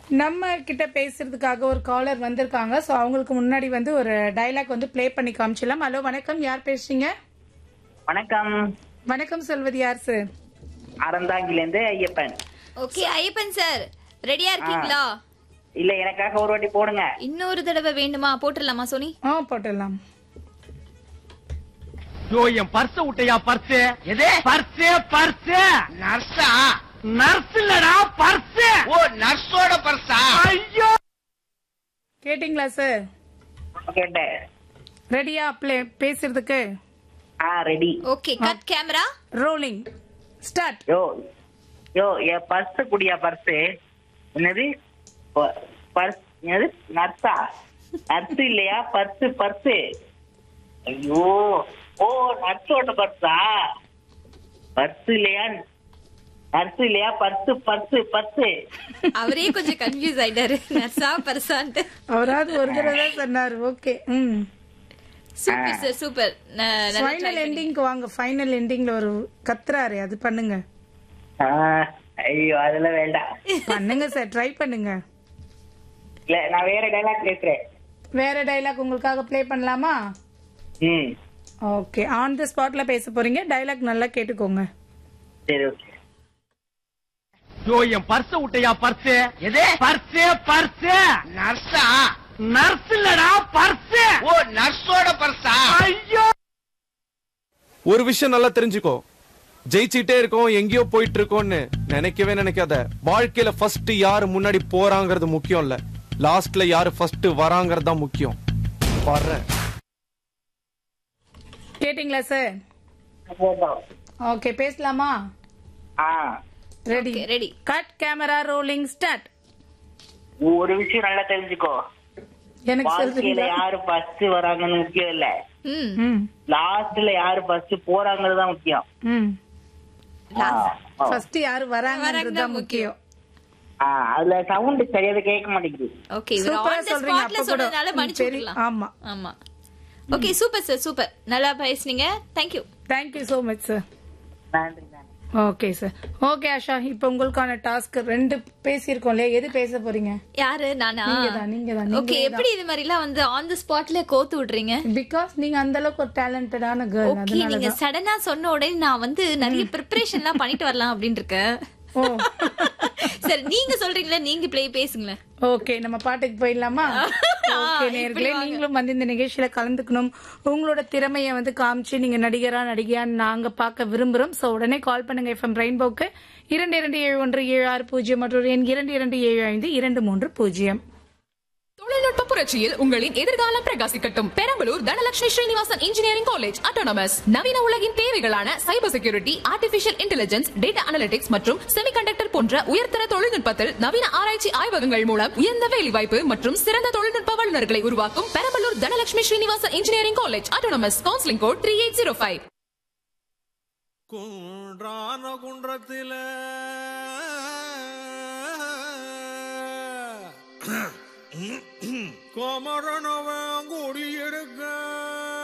நம்ம கிட்ட பேசுறதுக்காக ஒரு காலர் வந்திருக்காங்க ஸோ அவங்களுக்கு முன்னாடி வந்து ஒரு டைலாக் வந்து ப்ளே பண்ணி காமிச்சிடலாம் ஹலோ வணக்கம் யார் பேசுறீங்க வணக்கம் வணக்கம் சொல்வது யார் சார் அறந்தாங்கிலேருந்து ஐயப்பன் ஓகே ஐயப்பன் சார் ரெடியா இருக்கீங்களா இல்ல எனக்காக ஒரு வாட்டி போடுங்க இன்னொரு தடவை வேண்டுமா போட்டுடலாமா சோனி ஆ போட்டுடலாம் யோ என் பர்ஸ் விட்டையா பர்ஸ் எது பர்ஸ் பர்ஸ் நர்ஸா நர்ஸ் இல்லடா பர்ஸ் ஓ நர்ஸோட பர்ஸா ஐயோ கேட்டிங்களா சார் கேட்டேன் ரெடியா ப்ளே பேசுறதுக்கு ஆ ready okay cut camera rolling start யோ யோ என் பர்ஸ் குடியா பர்ஸ் என்னது பர்ஸ் என்னது நர்ஸா நர்ஸ் இல்லையா பர்ஸ் பர்ஸ் ஐயோ ஓ நர்ஸோட பர்ஸா பர்ஸ் இல்லையா நர்ஸ் இல்லையா பர்ஸ் பர்ஸ் பர்ஸ் அவரே கொஞ்சம் கன்ஃபியூஸ் ஆயிட்டாரு நர்ஸா பர்சான்ட்டு அவராவது ஒரு தடவை தான் சொன்னார் ஓகே ம் சூப்பர் சார் சூப்பர் ஃபைனல் எண்டிங்க்கு வாங்க ஃபைனல் எண்டிங்ல ஒரு கத்துறாரு அது பண்ணுங்க ஆ, ஐயோ அதெல்லாம் வேண்டாம் பண்ணுங்க சார் ட்ரை பண்ணுங்க இல்ல நான் வேற டைலாக் பேசுறேன் வேற டைலாக் உங்களுக்காக ப்ளே பண்ணலாமா ம் ஓகே ஆன் தி ஸ்பாட்ல பேச போறீங்க டைலாக் நல்லா கேட்டுக்கோங்க சரி ஓகே யோ என் பர்ஸ் விட்டையா பர்ஸ் எது பர்ஸ் பர்ஸ் நர்ஸா நர்ஸ் இல்லடா பர்ஸ் ஓ நர்ஸோட பர்ஸா ஐயோ ஒரு விஷயம் நல்லா தெரிஞ்சுக்கோ ஜெயிச்சிட்டே இருக்கோம் எங்கேயோ போயிட்டு இருக்கோம்னு நினைக்கவே நினைக்காத வாழ்க்கையில ஃபர்ஸ்ட் யாரு முன்னாடி போறாங்கிறது முக்கியம் இல்ல லாஸ்ட்ல யாரு ஃபர்ஸ்ட் வராங்கிறது தான் முக்கியம் வர்றேன் கேட்டிங்களா சார் போதும். ஓகே பேசலாமா ஆ ready Okay, ready. Cut camera rolling start ஒரு விஷயம் நல்லா தெரிஞ்சுக்கோ எனக்கு வாழ்க்கையில சொல்றீங்களா யாரு ஃபர்ஸ்ட் வராங்கன்னு முக்கியம் இல்ல ம் ம் லாஸ்ட்ல யாரு ஃபர்ஸ்ட் போறாங்கிறது தான் முக்கியம் ம் ஆ, ஆ. ஃபர்ஸ்ட் யாரு வராங்கன்றது வராங்க தான் முக்கியம் ஆ, அதுல சவுண்ட் சரியாத கேட்க மாட்டேங்குது ஓகே இவர் சூப்பரா ஆன் தி சொல்றீங்க ஸ்பாட்ல அப்ப கூட சொன்னதால மன்னிச்சு சரி, விடலாம் ஆமா ஆமா ஓகே சூப்பர் சார் சூப்பர் நல்லா பேசுனீங்க thank you thank you so much sir நன்றி நன்றி ஓகே சார் ஓகே ஆஷா இப்போ உங்களுக்கான டாஸ்க் ரெண்டு பேசியிருக்கோம் இல்லையா எது பேச போறீங்க யாரு நானா நீங்கதான், நீங்கதான், ஓகே நீங்களே எப்படி இது மாதிரி எல்லாம் வந்து ஆன் தி ஸ்பாட்ல கோத்து விடுறீங்க பிகாஸ் நீங்க அந்த அளவுக்கு ஒரு டேலண்டடான கேர்ள் ஓகே அதனால நீங்க சடனா சொன்ன உடனே நான் வந்து நிறைய ப்ரிப்பரேஷன் எல்லாம் பண்ணிட்டு வரலாம் அப்படின்னு இருக்கேன் ஓ சரி நீங்க சொல்றீங்களா நீங்க ப்ளே பேசுங்களேன் ஓகே நம்ம பாட்டுக்கு போயிடலாமா ஓகே நேர்களே நீங்களும் வந்து இந்த நிகழ்ச்சியில கலந்துக்கணும் உங்களோட திறமைய வந்து காமிச்சு நீங்க நடிகரா நடிகையான்னு நாங்க பார்க்க விரும்புறோம் சோ உடனே கால் பண்ணுங்க எஃப்எம் ரெயின்போக்கு இரண்டு இரண்டு ஏழு ஒன்று ஏழு ஆறு பூஜ்ஜியம் மற்றும் எண் இரண்டு இரண்டு ஏழு ஐந்து இரண்டு மூன்று பூஜ்ஜியம் தொழில்நுட்ப புரட்சியில் உங்களின் எதிர்காலம் பிரகாசிக்கட்டும் Perambalur Dhanalakshmi Srinivasan engineering college autonomous நவீன உலகின் தேவைகளான cyber security artificial intelligence data analytics மற்றும் செமிகண்டக்டர் போன்ற உயர்தர தொழில்நுட்பத்தில் நவீன ஆராய்ச்சி ஆய்வகங்கள் மூலம் உயர்ந்த வேலைவாய்ப்பு மற்றும் சிறந்த தொழில்நுட்ப வல்லுநர்களை உருவாக்கும் Perambalur Dhanalakshmi Srinivasan engineering college autonomous counselling code three eight zero five குன்றான குன்றத்தில கோமரனவன் குடியிருக்க